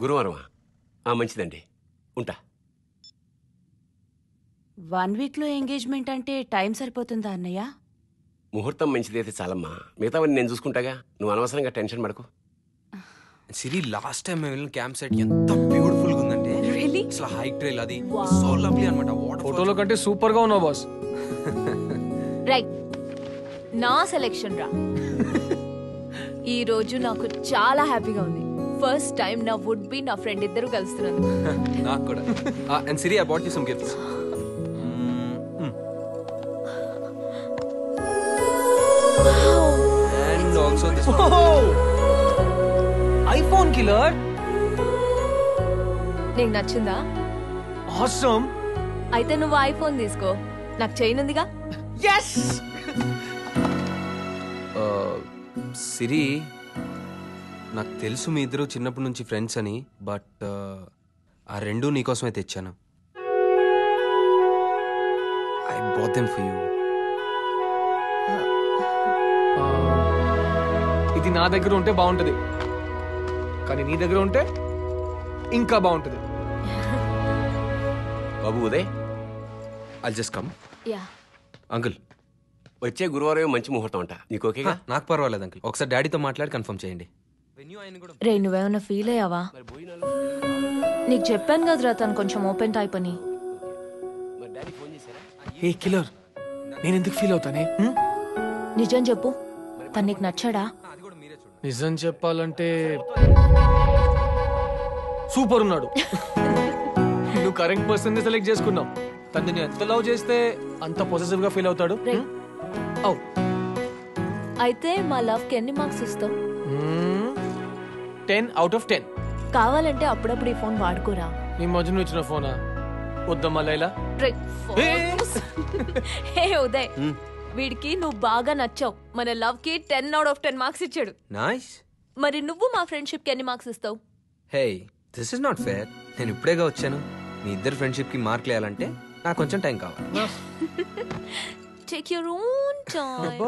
గురువారమా ఆ, మంచిదండి ఉంటా వన్ వీక్లో ఎంగేజ్మెంట్ అంటే టైం సరిపోతుందా అన్నయ్య ముహూర్తం మంచిదైతే చాలమ్మా మిగతావన్నీ నేను చూసుకుంటాగా నువ్వు అనవసరంగా టెన్షన్ పడకు సిరి లాస్ట్ టైం మేము వెళ్ళిన క్యాంప్ సైట్ ఎంత బ్యూటిఫుల్ గా ఉందంటే Really? అసలు హైక్ ట్రైల్ అది సో లవ్లీ అనమాట వాటర్ ఫోటోలో కంటే సూపర్ గా ఉన్నావు బాస్ రైట్ నా సెలెక్షన్ రా ఈ రోజు నాకు చాలా హ్యాపీగా ఉంది ఫస్ట్ టైం నా వుడ్ బి నా ఫ్రెండ్ ఇద్దరు కలుస్తున్నారు నాకు కూడా and Siri I bought you some gifts and also this iPhone killer నీకు నచ్చిందా ఆసమ్ అయితే నువ్వు ఐఫోన్ తీసుకో నాకు చైన్ ఉందిగా ఎస్ సిరి నాకు తెలుసు మీ ఇద్దరు చిన్నప్పటి నుంచి ఫ్రెండ్స్ అని బట్ ఆ రెండు నీకోసమే తెచ్చాను I bought them for you ఇది నా దగ్గర ఉంటే బాగుంటది కానీ నీ దగ్గర ఉంటే ఇంకా బాగుంటది బాబు Uday I just come yeah uncle వచ్చే గురువారం మంచి ముహూర్తం అంట నీకు ఓకేగా నాకు పర్వాలేదు అంకుల్ ఒకసారి డాడీతో మాట్లాడి కన్ఫర్మ్ చేయండి రే నువ్వేమన్నా ఫీల్ అయ్యావా నీకు చెప్పాను కదరా తను కొంచెం ఓపెన్ టైప్ అని మరి డాడీ ఫోన్ చేశారా ఏ కిలర్ నేను ఎందుకు ఫీల్ అవుతానే హ్మ్? నిజం చెప్పు తను నీకు నచ్చాడా నిజం చెప్పాలంటే సూపర్ ఉన్నాడు నువ్వు కరెక్ట్ పర్సన్ ని సెలెక్ట్ చేసుకున్నావు తను నిన్ను ఎంత లవ్ చేస్తే అంత పొసెసివ్ గా ఫీల్ అవుతాడు రే అవు అయితే మా లవ్ కి ఎన్ని మార్క్స్ ఇస్తావు టెన్ అవుట్ ఆఫ్ టెన్ కావాలంటే అప్పుడప్పుడు ఈ ఫోన్ వాడుకోరా నీ మధ్యన ఇచ్చిన ఫోనా వద్దమ్మా లైలా రే, ఫోన్స్. హే ఉదయ్ వీడికి నువ్వు బాగా నచ్చావు మన లవ్ కి ten out of ten marks ఇచ్చాడు నైస్ మరి నువ్వు మా ఫ్రెండ్షిప్ కి ఎన్ని మార్క్స్ ఇస్తావు hey this is not fair నేను ఇప్పుడేగా వచ్చాను మీ ఇద్దరు ఫ్రెండ్షిప్ కి మార్క్ వేయాలంటే నాకు కొంచెం టైం కావాలి టేక్ యువర్ ఓన్ టైం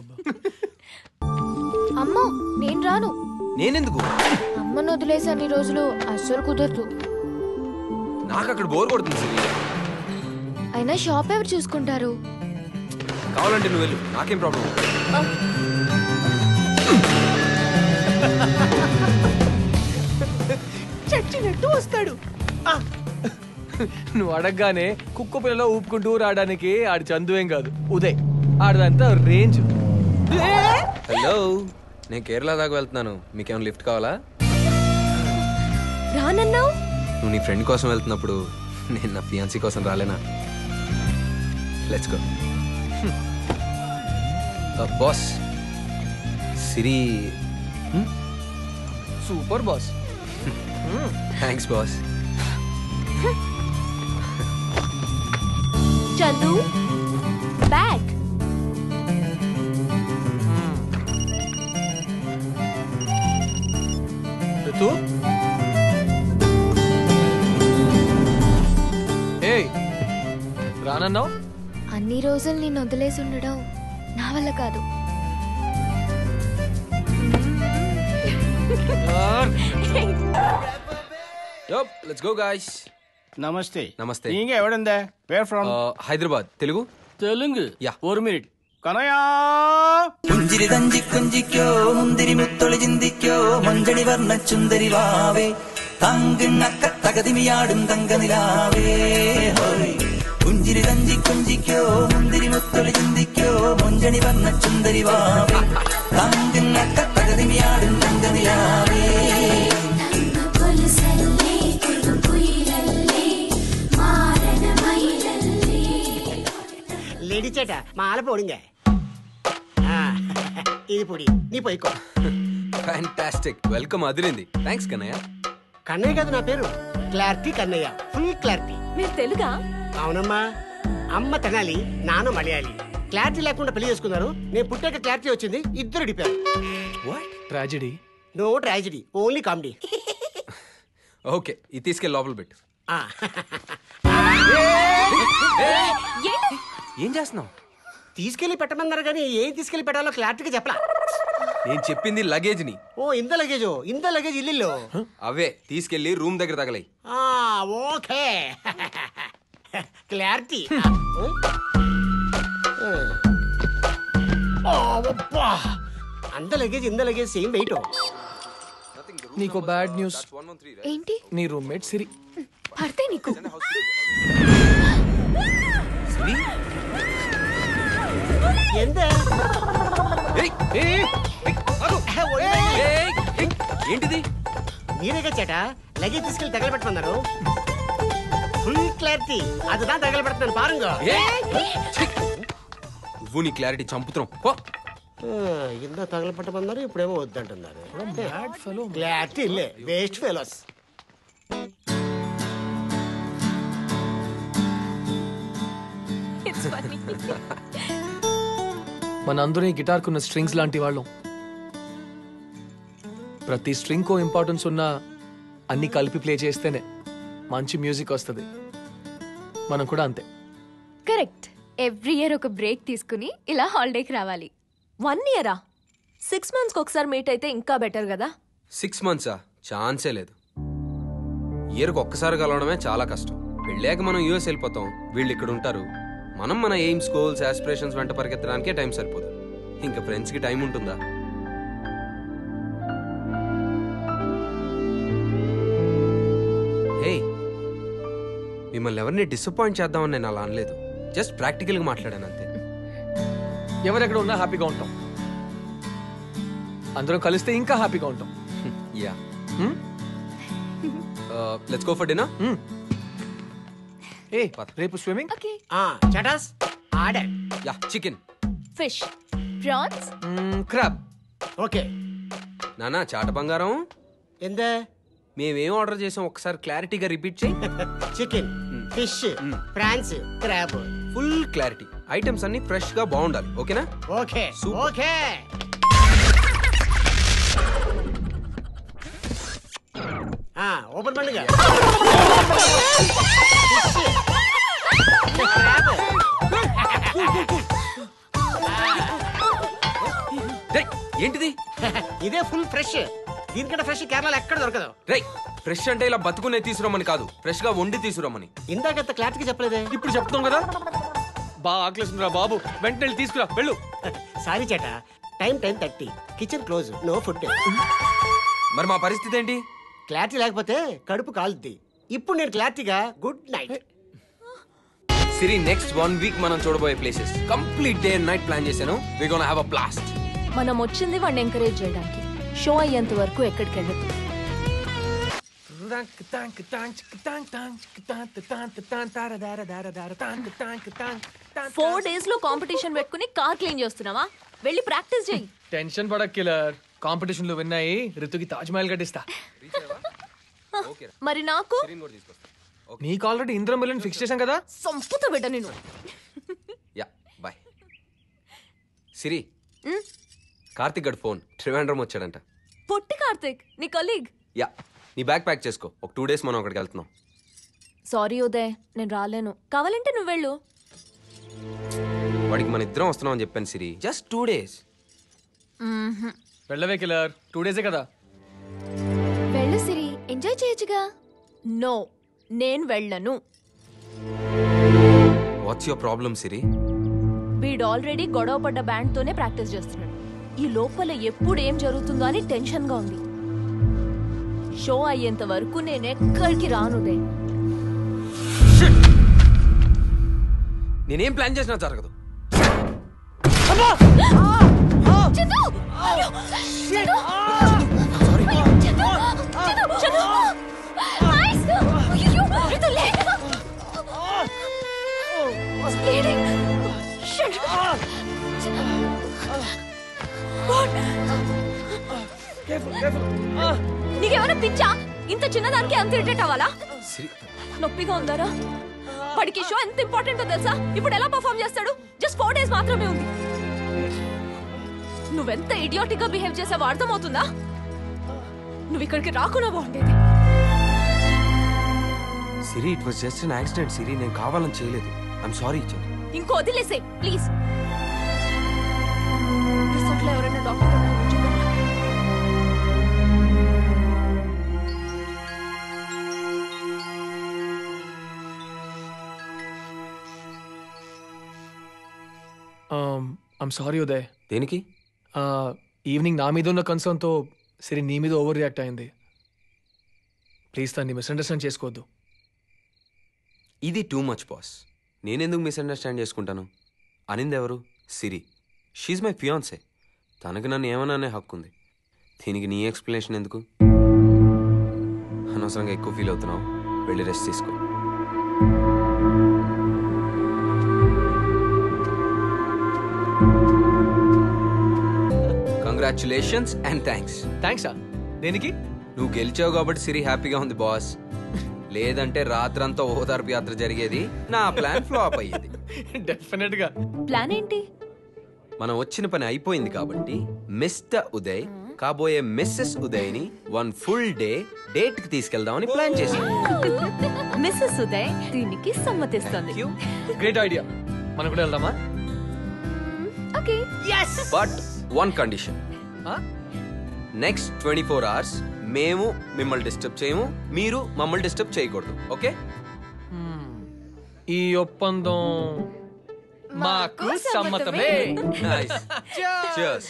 అమ్మో నేను రాను నేనెందుకు అమ్మను వదిలేసి అన్ని రోజులు అస్సలు కుదరదు నాకు అక్కడ బోర్ కొడుతుంది సిరి అయినా షాప్ ఎవరు చూసుకుంటారు కావాలంటే నువ్వు వెళ్ళు నాకేం ప్రాబ్లం చచ్చినట్టు వస్తాడు నువ్వు అడగగానే కుక్క పిల్లలో ఊపుకుంటూ రావడానికి ఆడి చందు ఏం కాదు ఉదయ్ ఆడదంతా రేంజ్ హలో నేను కేరళ దాకా వెళ్తున్నాను మీకేమైనా లిఫ్ట్ కావాలా రానన్నావు నువ్వు నీ ఫ్రెండ్ కోసం వెళ్తున్నప్పుడు నేను నా ఫియాన్సీ కోసం రాలేనా let's go boss Siri super boss thanks boss Chandu bag Ritu ఏయ్ రానన్నావు అన్ని రోజులు నేను వదిలేసి ఉండడం నా వల్ల కాదు లెట్స్ గో గాయ్స్ నమస్తే నమస్తే நீங்க எவிடந்த where from Hyderabad Telugu Telugu yeah ஒரு மினிட் கனயா പുഞ്ചിരി തഞ്ചി കുഞ്ചിക്കോ മുന്തിരി മുത്തൊളി ചിന്തിക്കോ മഞ്ചണി വർണ്ണ ചുന്ദരി വാവേ തങ്കിണ്ണക്ക തകതിമിയാടും തങ്കനിലാവേ ഹോയ് പുഞ്ചിരി തഞ്ചി കുഞ്ചിക്കോ മുന്തിരി മുത്തൊളി ചിന്തിക്കോ മഞ്ചണി വർണ്ണ ചുന്ദരി വാവേ തങ്കിണ്ണക്ക തകതിമിയാടും തങ്കനിലാവേ லேடி சேட்டா மாலை போடுங்க ஆ, இது பொடி நீ போய்க்கோ ఫ్యాంటాస్టిక్ వెల్కమ్ అదిరింది థ్యాంక్స్ కన్నయ్య కన్నయ్య కదా నా పేరు క్లారిటీ కన్నయ్య ఫుల్ క్లారిటీ మీరు తెలుగా అవునమ్మా అమ్మ తెనాలి నాన్న మలయాళి క్లారిటీ లేకుండా పెళ్లి చేసుకున్నారు నేను పుట్టాక క్లారిటీ వచ్చింది ఇద్దరు డిపారు tragedy no tragedy only comedy okay ఇది తీసుకెళ్ళి లోపల పెట్టు ఏం చేస్తున్నావు తీసుకెళ్లి పెట్టమన్నారు కానీ ఏం తీసుకెళ్లి పెట్టాలో క్లారిటీగా చెప్పలా నేను చెప్పింది లగేజ్ ని ఓ ఇంత లగేజ్ ఇంత లగేజ్ ఇల్లు అవే తీసుకెళ్లి రూమ్ దగ్గర తగలయి ఓకే క్లారిటీ అంత లగేజ్ ఇంత లగేజ్ సేమ్ వెయిట్ నీకు బ్యాడ్ న్యూస్ ఏంటి నీ రూమ్మేట్ సిరి పడితే నీకు సిరి ఎంత ఏయ్, ఏయ్, ఏయ్, ఆగు. ఏయ్, ఏయ్, ఏంటిది మీరేగా చేట లగేజ్ తీసుకెళ్లి తగలబెట్టమన్నారు ఫుల్ క్లారిటీ அதுதான் తగలబెడుతున్నాను பாருங்க ఏయ్, ఛీ. నువ్వు నీ క్లారిటీ చంపుతున్నావు పో. ఇంత తగలబెట్టమన్నారు ఇప్పుడేమో వద్దంటున్నారు బ్యాడ్ ఫెలో క్లారిటీ ఇల్లే వేస్ట్ ఫెలోస్ It's funny. మనందరూ ఈ గిటార్కున్న స్ట్రింగ్స్ లాంటి వాళ్ళం ప్రతి స్ట్రింగ్ కో ఇంపార్టెన్స్ ఉన్న అన్ని కలిపి ప్లే చేస్తేనే మంచి మ్యూజిక్ వస్తుంది మనం కూడా అంతే కరెక్ట్ ఎవ్రీ ఇయర్ ఒక బ్రేక్ తీసుకుని ఇలా హాలిడేకి రావాలి వన్ ఇయరా సిక్స్ మంత్స్కి ఒకసారి మీట్ అయితే ఇంకా బెటర్ కదా సిక్స్ మంత్సా ఛాన్సే లేదు ఇయర్కి ఒక్కసారి కలవడమే చాలా కష్టం వెళ్ళాక మనం యూఎస్ వెళ్ళిపోతాం వీళ్ళు ఇక్కడ ఉంటారు మనం మన ఎయిమ్స్ గోల్స్ ఆస్పిరేషన్స్ వెంట పరిగెత్తడానికే టైం సరిపోదు ఇంకా ఫ్రెండ్స్కి టైం ఉంటుందా హే మిమ్మల్ని ఎవరిని డిసప్పాయింట్ చేద్దామని నేను అలా అనలేదు జస్ట్ ప్రాక్టికల్గా మాట్లాడాను అంతే ఎవరెక్కడ ఉన్నా హ్యాపీగా ఉంటాం అందరం కలిస్తే ఇంకా హ్యాపీగా ఉంటాం yeah Hmm? Let's go for dinner ఏ రేపు స్విమ్మింగ్ ఓకే చటాస్ ఆడే yeah chicken fish prawns crab okay నానా చాట బంగారం ఎంత మేమేం ఆర్డర్ చేసాం ఒకసారి క్లారిటీగా రిపీట్ చేయి chicken fish prawns crab full clarity items అన్ని ఫ్రెష్ గా బాగుండాలి ఓకేనా ఓకే Super. ఓకే ఓపెన్ పండుగ రేయ్, ఏంటిది ఇదే ఫుల్ ఫ్రెష్ దీనికంటే ఫ్రెష్ కేరళలో ఎక్కడ దొరకదు రై ఫ్రెష్ అంటే ఇలా బతుకునే తీసుకురమ్మని కాదు ఫ్రెష్ గా వండి తీసుకురమ్మని ఇందాకంత క్లారిటీగా చెప్పలేదే ఇప్పుడు చెప్తాం కదా బాగా ఆకలిస్తుందిరా బాబు వెంటనే వెళ్ళి తీసుకురా వెళ్ళు సారీ చేట time ten thirty kitchen close no food మరి మా పరిస్థితి ఏంటి క్లారిటీ లేకపోతే కడుపు కాలుద్ది ఇప్పుడు నేను క్లారిటీగా good night Siri next one week మనం చూడబోయే places complete day and night plan చేశాను we gonna have a blast మనం వచ్చింది వాడిని ఎంకరేజ్ చేయడానికి షో అయ్యేంత వరకు ఎక్కడికి వెళ్ళదు ఫోర్ డేస్ లో కాంపిటీషన్ పెట్టుకుని కార్ క్లీన్ చేస్తున్నావా వెళ్ళి ప్రాక్టీస్ చేయి టెన్షన్ పడక్ కిలర్ కాంపిటీషన్ లో విన్నాయి ఋతుకి తాజ్ మహల్ కట్టిస్తా మరి నాకు నీకు ఆల్రెడీ ఇంద్రమిల్లని ఫిక్స్ చేశాం కదా సంపుత బిడ్డ నేను యా బాయ్ సిరి కార్తిక్ గడ్ ఫోన్ ట్రివాండ్రం వచ్చాడంట పొట్టి కార్తిక్ నీ కలీగ్ యా నీ బ్యాగ్ ప్యాక్ చేసుకో ఒక టూ డేస్ మనం అక్కడికి వెళ్తున్నాం సారీ ఉదయ్ నేను రాలేను కావాలంటే నువ్వు వెళ్ళు వాడికి మన ఇద్దరం వస్తున్నాం అని చెప్పాను సిరి జస్ట్ టూ డేస్ వెళ్ళవే కిలర్ టూ డేసే కదా వెళ్ళు సిరి ఎంజాయ్ చేయొచ్చుగా నో నేను వెళ్ళను వాట్స్ యువర్ ప్రాబ్లమ్ సిరి వీడు ఆల్రెడీ గొడవ పడ్డ బ్యాండ్ తోనే ప్రాక్టీస్ చేస్తున్నాడు ఈ లోపల ఎప్పుడు ఏం జరుగుతుందో అని టెన్షన్ గా ఉంది షో అయ్యేంత వరకు నేను ఎక్కడికి రాను ఉదయ్ నేనేం ప్లాన్ చేసినా జరగదు చందు! అయ్యో! చందు! చందు! చందు! చందు! ఐస్! అయ్యయ్యో! రితు, లే! It's bleeding. Shit. What? నీకేమైనా పిచ్చా ఇంత చిన్నదానికి అంత ఇరిటేట్ అవ్వాలా సిరి నొప్పిగా ఉందారా వాడికి షో ఎంత ఇంపార్టెంటో తెలుసా ఇప్పుడు ఎలా పర్ఫామ్ చేస్తాడు జస్ట్ ఫోర్ డేస్ మాత్రమే ఉంది నువ్వెంత ఇడియాటిక్ గా బిహేవ్ చేసావో అర్థమవుతుందా నువ్వు ఇక్కడికి రాకుండా బాగుండేది Siri it was just an accident Siri నేను కావాలని చేయలేదు ఐఎమ్ సారీ ఇచ్చాను ఇంకో వదిలేసే ప్లీజ్ రిసార్ట్ లో ఎవరైనా డాక్టర్ ఉన్నారో చూడండి ఐఎమ్ సారీ ఉదయ్ దేనికి ఈవినింగ్ నా మీద ఉన్న కన్సర్న్తో సిరి నీ మీద ఓవర్ రియాక్ట్ అయింది ప్లీజ్ దాన్ని మిస్అండర్స్టాండ్ చేసుకోవద్దు ఇది టూ మచ్ బాస్ నేనెందుకు మిస్అండర్స్టాండ్ చేసుకుంటాను అనింది ఎవరు సిరి షీజ్ మై ఫియాన్సే తనకి నన్ను ఏమన్నా అనే హక్కు ఉంది దీనికి నీ ఎక్స్ప్లెనేషన్ ఎందుకు అనవసరంగా ఎక్కువ ఫీల్ అవుతున్నావు వెళ్ళి రెస్ట్ తీసుకో కంగ్రాచులేషన్స్ అండ్ థ్యాంక్స్ థ్యాంక్స్ దేనికి నువ్వు గెలిచావు కాబట్టి సిరి హ్యాపీగా ఉంది బాస్ లేదంటే రాత్రంతా ఓదార్పు యాత్ర జరిగేది నా ప్లాన్ ఫ్లాప్ అయ్యేది డెఫినెట్ గా ప్లాన్ ఏంటి మనం వచ్చిన పని అయిపోయింది కాబట్టి మిస్టర్ ఉదయ్ కాబోయే మిస్సెస్ ఉదయ్ని వన్ ఫుల్ డే డేట్ కి తీసుకెళ్దామని ప్లాన్ చేశాను మిస్సెస్ ఉదయ్ దీనికి సమ్మతిస్తుంది గ్రేట్ ఐడియా మనం కూడా వెళ్దామా okay but one condition next twenty four hours మేము మిమ్మల్ని డిస్టర్బ్ చేయము మీరు మమ్మల్ని డిస్టర్బ్ చేయకూడదు ఓకే ఈ ఒప్పందం మాకు సమ్మతమే నైస్ Cheers.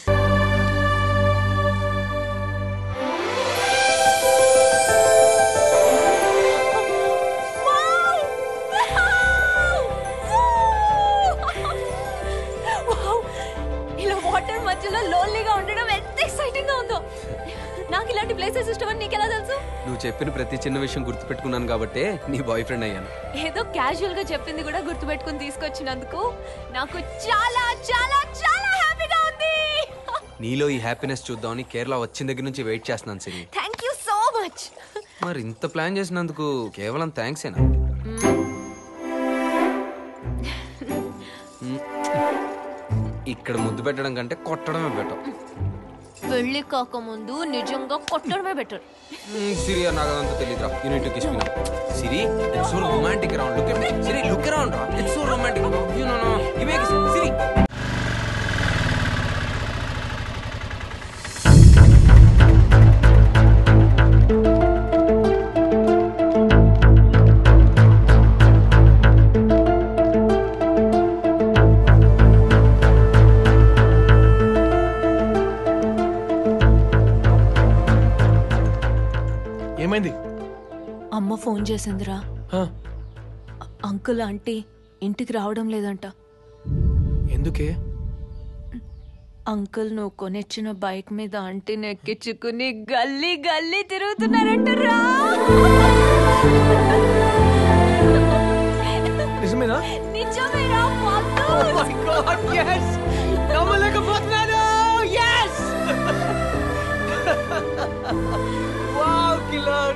వావ్! ఇలా వాటర్ మధ్యలో లోన్లీగా ఉండడం ఎంత ఎక్సైటింగ్ గా ఉందో నాకు ఇలాంటి ప్లేసెస్ ఇష్టమని నీకెలా తెలుసు నువ్వు చెప్పిన ప్రతి చిన్న విషయం గుర్తుపెట్టుకున్నాను కాబట్టే నీ బాయ్ ఫ్రెండ్ అయ్యాను ఏదో క్యాజువల్ గా చెప్పింది కూడా గుర్తుపెట్టుకుని తీసుకొచ్చినందుకు నాకు చాలా చాలా చాలా హ్యాపీగా ఉంది నీలో ఈ హ్యాపీనెస్ చూద్దామని కేరళ వచ్చిన దగ్గర నుంచి వెయిట్ చేస్తున్నాను Siri thank you so much మరి ఇంత ప్లాన్ చేసినందుకు కేవలం థ్యాంక్స్ ఏనా ఇక్కడ ముద్దు పెట్టడం కంటే కొట్టడమే బెటర్ పెళ్లి కాకముందు నిజంగా కొట్టడమే బెటర్ సిరి నాకు అదంతా తెలియదురా యూనిట్ kiss me Siri so romantic round look at Siri look around రా it's so romantic you know no give me Siri ఏమైంది అమ్మ ఫోన్ చేసిందిరా హ, అంకుల్ ఆంటీ ఇంటికి రావడం లేదంట ఎందుకే అంకుల్ నువ్వు కొనిచ్చిన బైక్ మీద ఆంటీని ఎక్కించుకుని గల్లీ గల్లీ తిరుగుతున్నారంటరా నిజమేనా నిజమేరా మధు. నమ్మలేకపోతున్నాను yes wow కిల్లర్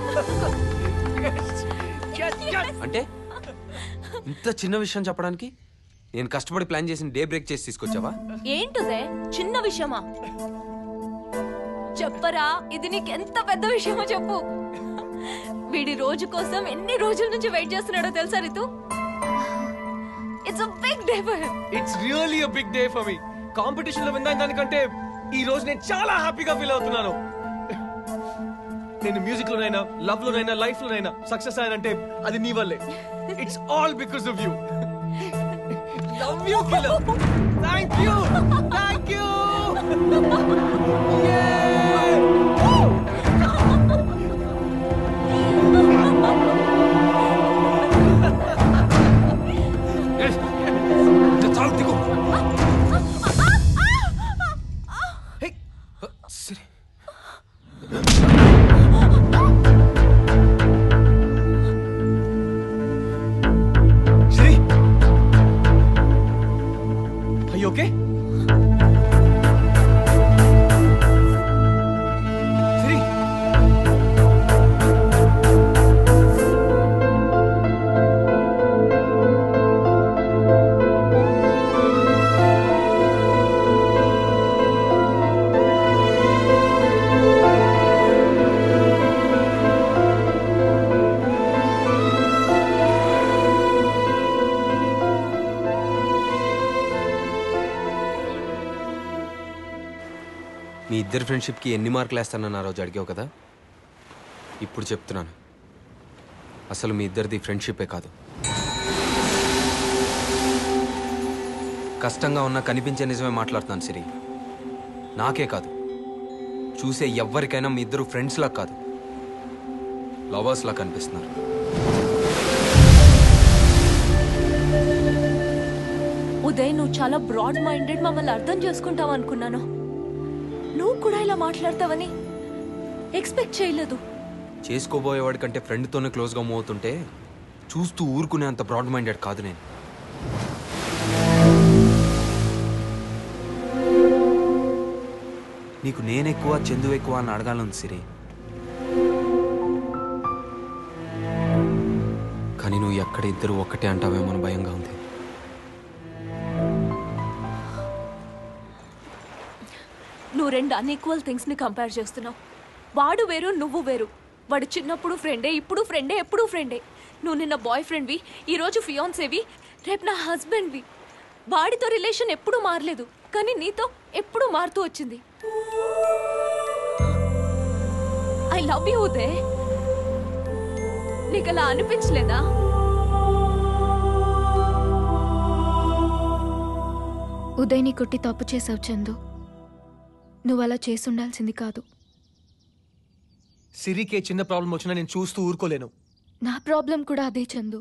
అంటే ఇంత చిన్న విషయం చెప్పడానికి నేను కష్టపడి ప్లాన్ చేసిన డే బ్రేక్ చేసి తీసుకొచ్చావా ఏంటిదే చిన్న విషయమా చెప్పరా ఇది నీకు ఎంత పెద్ద విషయమో చెప్పు వీడి రోజు కోసం ఎన్ని రోజుల నుంచి వెయిట్ చేస్తున్నాడో తెలుసా Ritu it's a big day for him it's really a big day for me competition లో విన్న దానికంటే ఈ రోజు నేను చాలా హ్యాపీగా ఫీల్ అవుతున్నాను నేను మ్యూజిక్ లోనైనా లవ్ లోనైనా లైఫ్ లోనైనా సక్సెస్ అయ్యానంటే అది నీ వల్లే it's all because of you love you killer thank you thank you చాలు దిగు హే, సరే శ్రీ అయ్యి ఓకే శ్రీ మీ ఇద్దరు ఫ్రెండ్షిప్కి ఎన్ని మార్కులు వేస్తానని ఆ రోజు అడిగావు కదా ఇప్పుడు చెప్తున్నాను అసలు మీ ఇద్దరిది ఫ్రెండ్షిప్పే కాదు కష్టంగా ఉన్నా కనిపించే నిజమే మాట్లాడుతున్నాను సిరి నాకే కాదు చూసే ఎవ్వరికైనా మీ ఇద్దరు ఫ్రెండ్స్లా కాదు లవర్స్లా కనిపిస్తున్నారు ఉదయ్ నువ్వు చాలా బ్రాడ్ మైండెడ్ మమ్మల్ని అర్థం చేసుకుంటావు అనుకున్నాను నువ్వు కూడా ఇలా మాట్లాడతావని ఎక్స్పెక్ట్ చేయలేదు చేసుకోబోయేవాడి కంటే ఫ్రెండ్తోనే క్లోజ్గా మూవ్ అవుతుంటే చూస్తూ ఊరుకునే అంత బ్రాడ్ మైండెడ్ కాదు నేను నీకు నేనెక్కువ చందు ఎక్కువ అని అడగాలను సిరి కానీ నువ్వు ఎక్కడ ఇద్దరు ఒక్కటే అంటావేమో భయంగా ఉంది నువ్వు రెండు అన్ఈక్వల్ థింగ్స్ ని కంపేర్ చేస్తున్నావు వాడు వేరు నువ్వు వేరు వాడు చిన్నప్పుడు ఫ్రెండే ఇప్పుడు ఫ్రెండే ఎప్పుడు ఫ్రెండే నువ్వు నిన్న బాయ్ ఫ్రెండ్వి ఈరోజు ఫియాన్సేవి రేపు నా హస్బెండ్వి వాడితో రిలేషన్ ఎప్పుడూ మారలేదు కానీ నీతో ఎప్పుడూ మారుతూ వచ్చింది ఐ లవ్ యూ ఉదయ్ నీకు అలా అనిపించలేదా ఉదయ్ని కొట్టి తప్పు చేసావు చందు నువ్వు అలా చేసి ఉండాల్సింది కాదు సిరికి చిన్న ప్రాబ్లం వచ్చినా నేను చూస్తూ ఊరుకోలేను నా ప్రాబ్లం కూడా అదే చందు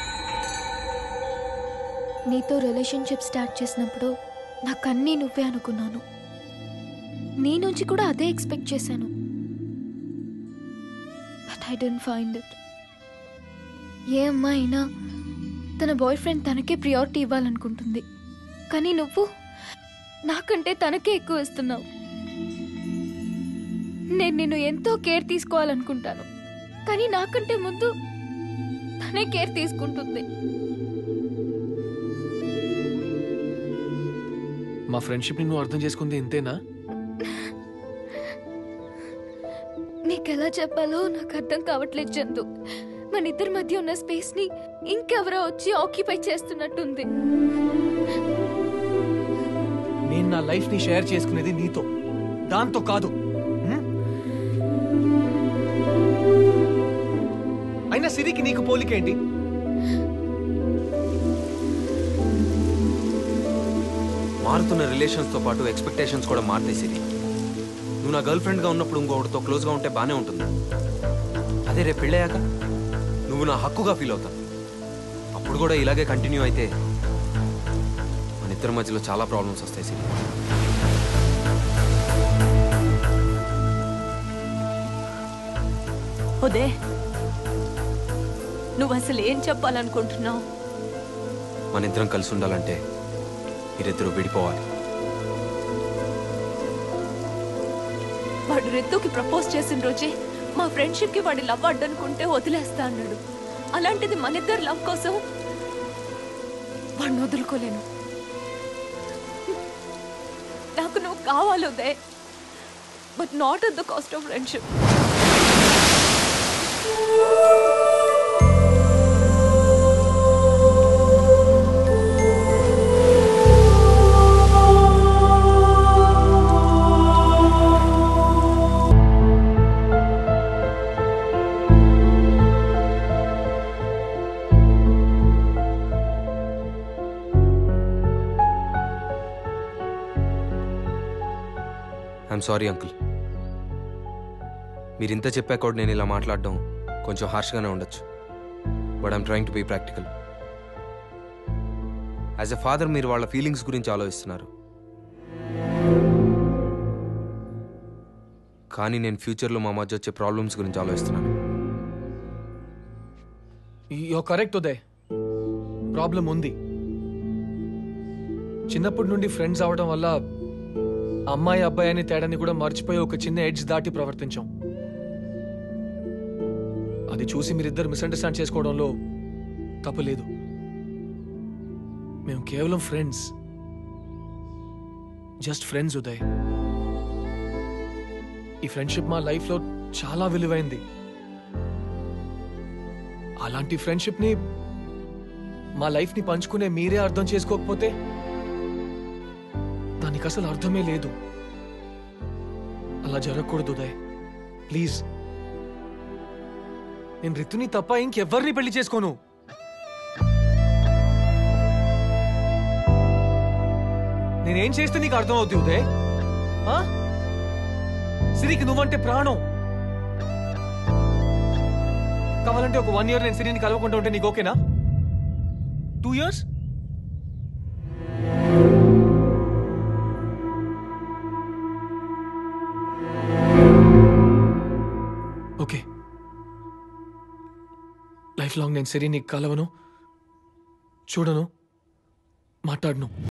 నీతో రిలేషన్షిప్ స్టార్ట్ చేసినప్పుడు నాకన్నీ నువ్వే అనుకున్నాను నీ నుంచి కూడా అదే ఎక్స్పెక్ట్ చేశాను but I didn't find it ఏ అమ్మాయి అయినా తన బాయ్ ఫ్రెండ్ తనకే ప్రియారిటీ ఇవ్వాలనుకుంటుంది కానీ నువ్వు నాకంటే తనకే ఎక్కువ ఇస్తున్నావు నేను నిన్ను ఎంతో కేర్ తీసుకోవాలనుకుంటాను కానీ నాకంటే ముందు తనే కేర్ తీసుకుంటుంది మా ఫ్రెండ్షిప్ ని నువ్వు అర్థం చేసుకుంది ఇంతేనా నీకెలా చెప్పాలో నాకు అర్థం కావట్లేదు చందు మన ఇద్దరి మధ్య ఉన్న స్పేస్ ని ఇంకెవరో వచ్చి ఆక్యుపై చేస్తున్నట్టుంది నేను నా లైఫ్ ని షేర్ చేసుకునేది నీతో దాంతో కాదు హ్మ్? అయినా సిరికి నీకు పోలికేంటి మారుతున్న రిలేషన్స్తో పాటు ఎక్స్పెక్టేషన్స్ కూడా మారుతాయి సిరి నువ్వు నా గర్ల్ ఫ్రెండ్గా ఉన్నప్పుడు ఇంకొకటితో క్లోజ్గా ఉంటే బాగానే ఉంటుంది అదే రేపు పెళ్ళయ్యాక నువ్వు నా హక్కుగా ఫీల్ అవుతావు అప్పుడు కూడా ఇలాగే కంటిన్యూ అయితే మన ఇద్దరి మధ్యలో చాలా ప్రాబ్లమ్స్ వస్తాయి సిరి ఉదయ్ నువ్వు అసలు ఏం చెప్పాలనుకుంటున్నావు మన ఇద్దరం కలిసి ఉండాలంటే మీరిద్దరూ విడిపోవాలి వాడు రితుకి ప్రపోజ్ చేసిన రోజే మా ఫ్రెండ్షిప్ కి వాడి లవ్ అడ్డనుకుంటే వదిలేస్తా అన్నాడు అలాంటిది మన ఇద్దరు లవ్ కోసం వాడిని వదులుకోలేను నాకు నువ్వు కావాలి Uday but not at the cost of friendship I'm sorry uncle మీరు ఇంత చెప్పాక కూడా నేను ఇలా మాట్లాడడం కొంచెం హార్ష్గానే ఉండొచ్చు but I'm trying to be practical as a father మీరు వాళ్ళ ఫీలింగ్స్ గురించి ఆలోచిస్తున్నారు కానీ నేను ఫ్యూచర్లో మా మధ్య వచ్చే ప్రాబ్లమ్స్ గురించి ఆలోచిస్తున్నాను యో కరెక్ట్ ఉదయ్ ప్రాబ్లం ఉంది చిన్నప్పటి నుండి ఫ్రెండ్స్ అవడం వల్ల అమ్మాయి అబ్బాయి అనే తేడాన్ని కూడా మర్చిపోయి ఒక చిన్న ఎడ్జ్ దాటి ప్రవర్తించాం అది చూసి మీరిద్దరు మిస్అండర్స్టాండ్ చేసుకోవడంలో తప్పు లేదు మేము కేవలం ఫ్రెండ్స్ జస్ట్ ఫ్రెండ్స్ ఉదయ్ ఈ ఫ్రెండ్షిప్ మా లైఫ్లో చాలా విలువైంది అలాంటి ఫ్రెండ్షిప్ని మా లైఫ్ని పంచుకునే మీరే అర్థం చేసుకోకపోతే దానికి అసలు అర్థమే లేదు అలా జరగకూడదు ఉదయ్ ప్లీజ్ నేను రితుని తప్ప ఇంకెవ్వరిని పెళ్లి చేసుకోను నేనేం చేస్తే నీకు అర్థం అవుతుంది ఉదయ్ ఆ? సిరికి నువ్వంటే ప్రాణం కావాలంటే ఒక వన్ ఇయర్ నేను సిరిని కలవకుండా ఉంటే నీకు ఓకేనా two years okay life long నేను సిరిని కలవను చూడను మాట్లాడను